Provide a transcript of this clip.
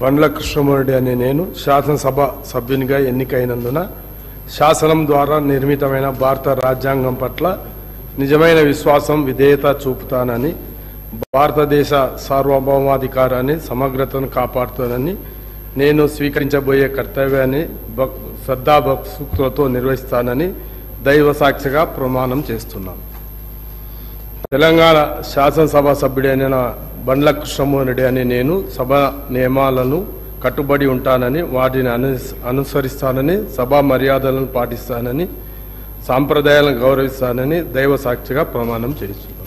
బండ్ల కృష్ణమూర్తి అనే నేను శాసనసభ సభ్యునిగా ఎన్నికైనందున శాసనం ద్వారా నిర్మితమైన భారత రాజ్యాంగం పట్ల నిజమైన విశ్వాసం విధేయత చూపుతానని భారతదేశ సార్వభౌమాధికారాన్ని సమగ్రతను కాపాడుతానని నేను స్వీకరించబోయే కర్తవ్యాన్ని భక్ శ్రద్ధాభక్తులతో నిర్వహిస్తానని దైవ సాక్షిగా ప్రమాణం చేస్తున్నాను తెలంగాణ శాసనసభ సభ్యుడైన బండ్ల కృష్ణమోహన్ అని నేను సభ నియమాలను కట్టుబడి ఉంటానని వాటిని అను అనుసరిస్తానని సభా మర్యాదలను పాటిస్తానని సాంప్రదాయాలను గౌరవిస్తానని దైవ సాక్షిగా ప్రమాణం చేస్తున్నాను